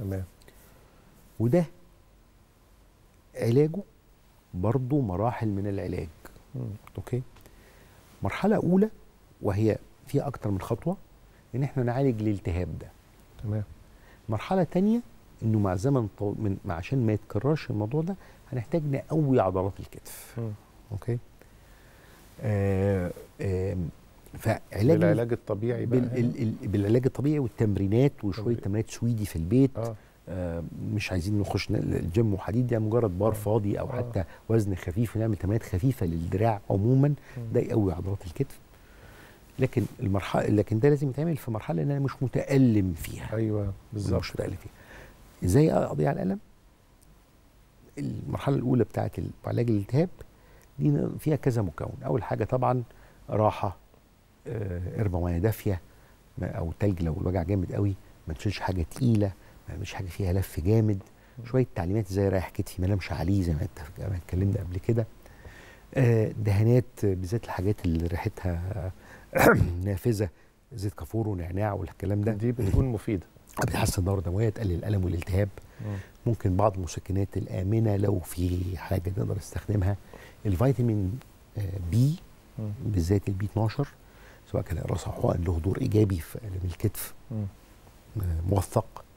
تمام وده علاجه برضه مراحل من العلاج مم. اوكي مرحله اولى وهي فيها اكتر من خطوه ان احنا نعالج الالتهاب ده تمام مرحله تانية انه مع زمن طو... من مع عشان ما يتكررش الموضوع ده هنحتاج نقوي عضلات الكتف مم. اوكي آه آه فعلاج بالعلاج الطبيعي بقى بال... ال... ال... بالعلاج الطبيعي والتمرينات وشويه طبيعي. تمرينات سويدي في البيت اه آه مش عايزين نخش ن- الجيم وحديد يعني مجرد بار آه. فاضي او آه. حتى وزن خفيف ونعمل تمرينات خفيفه للدراع عموما مم. ده يقوي عضلات الكتف لكن المرحله لكن ده لازم يتعمل في مرحله ان انا مش متالم فيها ايوه بالظبط مش متالم فيها ازاي اقضي على الالم المرحله الاولى بتاعه ال- علاج الالتهاب دي ن- فيها كذا مكون اول حاجه طبعا راحه آه، قربه ميه دافيه ما- او تلج لو الوجع جامد قوي ما تشيلش حاجه تقيله ما تعملش حاجه فيها لف جامد شويه تعليمات زي رايح كتفي ما نامش عليه زي ما انت ما اتكلمنا قبل كده آه، دهانات آه، بالذات الحاجات اللي ريحتها نافذه زيت كافور ونعناع والكلام ده دي بتكون مفيده بتحسن الدوره الدمويه تقلل الالم والالتهاب مم. ممكن بعض المسكنات الامنه لو في حاجه نقدر نستخدمها الفيتامين آه، بي مم. بالذات البي 12 سواء كان راس او حقن له دور ايجابي في الم الكتف مم. آه، موثق